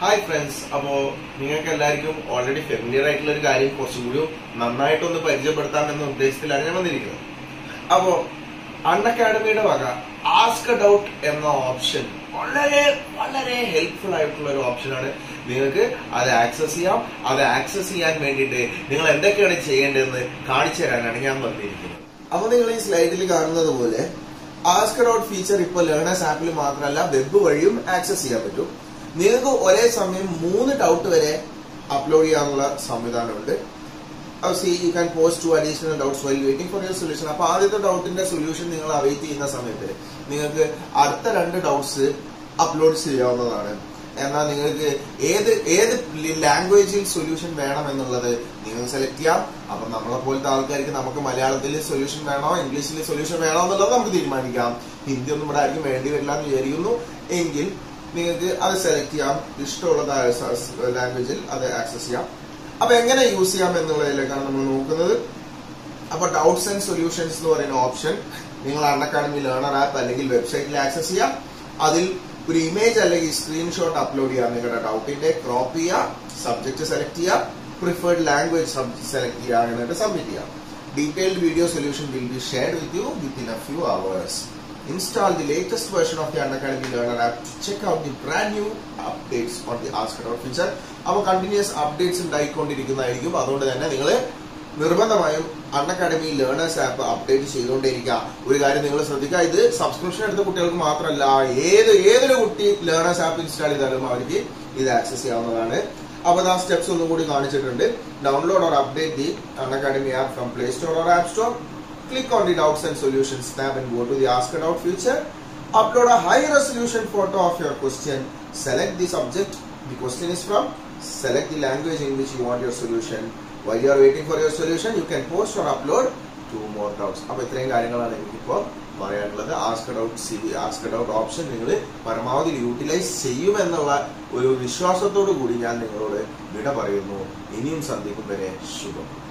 Hi friends അപ്പോ നിങ്ങൾക്ക് എല്ലാവർക്കും ഓൾറെഡി ഫെമിലിയർ ആയിട്ടുള്ള ഒരു കാര്യം കുറച്ചുകൂടി നന്നായിട്ടൊന്ന് പരിചയപ്പെടുത്താം എന്ന ഉദ്ദേശത്തിലാണ് ഞാൻ വന്നിരിക്കുന്നത് അപ്പോ അൺ അക്കാഡമിയുടെ വക ആസ്ക് ഡൗട്ട് എന്ന ഓപ്ഷൻ വളരെ വളരെ ഹെൽപ്ഫുൾ ആയിട്ടുള്ള ഒരു ഓപ്ഷനാണ് നിങ്ങൾക്ക് അത് ആക്സസ് ചെയ്യാം അത് ആക്സസ് ചെയ്യാൻ വേണ്ടിയിട്ട് നിങ്ങൾ എന്തൊക്കെയാണ് ചെയ്യേണ്ടതെന്ന് കാണിച്ചു തരാനാണ് ഞാൻ വന്നിരിക്കുന്നത് അപ്പൊ നിങ്ങൾ ഈ സ്ലൈഡിൽ കാണുന്നത് പോലെ ആസ്ക് ഡൗട്ട് ഫീച്ചർ ഇപ്പോൾ ലേണേഴ്സ് ആപ്പിൽ മാത്രമല്ല വെബ് വഴിയും ആക്സസ് ചെയ്യാൻ പറ്റും നിങ്ങൾക്ക് ഒരേ സമയം മൂന്ന് ഡൗട്ട് വരെ അപ്ലോഡ് ചെയ്യാനുള്ള സംവിധാനമുണ്ട് see you can post to additional doubts while waiting for your solution അപ്പൊ ആദ്യത്തെ ഡൗട്ടിന്റെ സൊല്യൂഷൻ നിങ്ങൾ അവൈറ്റ് ചെയ്യുന്ന സമയത്ത് നിങ്ങൾക്ക് അടുത്ത രണ്ട് ഡൗട്ട്സ് അപ്ലോഡ് ചെയ്യാവുന്നതാണ് എന്നാൽ നിങ്ങൾക്ക് ഏത് ഏത് ലാംഗ്വേജിൽ സൊല്യൂഷൻ വേണം എന്നുള്ളത് നിങ്ങൾ സെലക്ട് ചെയ്യാം അപ്പൊ നമ്മളെ പോലത്തെ ആൾക്കാർക്ക് നമുക്ക് മലയാളത്തിൽ സൊല്യൂഷൻ വേണോ ഇംഗ്ലീഷിൽ സൊല്യൂഷൻ വേണോ എന്നുള്ളത് നമുക്ക് തീരുമാനിക്കാം ഹിന്ദി ഒന്നും ഇവിടെ ആർക്കും വേണ്ടി വരില്ല എന്ന് വിചാരിക്കുന്നു എങ്കിൽ നിങ്ങൾക്ക് അത് സെലക്ട് ചെയ്യാം ഇഷ്ടമുള്ളതായ ലാംഗ്വേജിൽ അത് ആക്സസ് ചെയ്യാം അപ്പൊ എങ്ങനെ യൂസ് ചെയ്യാം എന്നുള്ളതിലേക്കാണ് നമ്മൾ നോക്കുന്നത് അപ്പൊ ഡൗട്ട്സ് ആൻഡ് സൊല്യൂഷൻസ് എന്ന് പറയുന്ന ഓപ്ഷൻ നിങ്ങൾ അൺ അക്കാഡമി ലേണർ ആപ്പ് അല്ലെങ്കിൽ വെബ്സൈറ്റിൽ ആക്സസ് ചെയ്യാം അതിൽ ഒരു ഇമേജ് അല്ലെങ്കിൽ സ്ക്രീൻഷോട്ട് അപ്ലോഡ് ചെയ്യാം നിങ്ങളുടെ ഡൗട്ടിന്റെ ക്രോപ്പ് ചെയ്യുക സബ്ജക്ട് സെലക്ട് ചെയ്യുക പ്രിഫേർഡ് ലാംഗ്വേജ് സെലക്ട് ചെയ്യുക എന്നിട്ട് സബ്മിറ്റ് ചെയ്യാം detailed video solution will be shared with you within a few hours install the latest version of the Unacademy Learner app to check out the brand new updates on the Ask It Out feature. അപ്പോൾ continuous updates ഉണ്ടായിക്കൊണ്ടിരിക്കുന്നതായിരിക്കും അതുകൊണ്ട് തന്നെ നിങ്ങൾ നിർബന്ധമായും Unacademy learners app update ചെയ്തുകൊണ്ടേയിരിക്കുക ഒരു കാര്യം നിങ്ങൾ ശ്രദ്ധിക്കുക ഇത് സബ്സ്ക്രിപ്ഷൻ എടുത്ത കുട്ടികൾക്ക് മാത്രമല്ല ഏത് ഏതൊരു കുട്ടി ലേണേഴ്സ് ആപ്പ് ഇൻസ്റ്റാൾ ചെയ്താലും അവർക്ക് ഇത് ആക്സസ് ചെയ്യാവുന്നതാണ് അപ്പോൾ ആ സ്റ്റെപ്സ് ഒന്നും കൂടി കാണിച്ചിട്ടുണ്ട് download or update the Unacademy app from Play Store or App Store click on the doubts and solutions tab and go to the ask a doubt feature upload a high resolution photo of your question select the subject the question is from select the language in which you want your solution while you are waiting for your solution you can post or upload two more doubts അപ്പൊ ഇത്രയും കാര്യങ്ങളാണ് എനിക്കിപ്പോ പറയാനുള്ളത് ask doubt see ask doubt option നിങ്ങൾ പരമാവധി utilise ചെയ്യുമെന്നുള്ള ഒരു വിശ്വാസത്തോടു കൂടി ഞാൻ നിങ്ങളോട് വിട പറയുന്നു ഇനിയും സന്ധിക്കും വരെ ശുഭം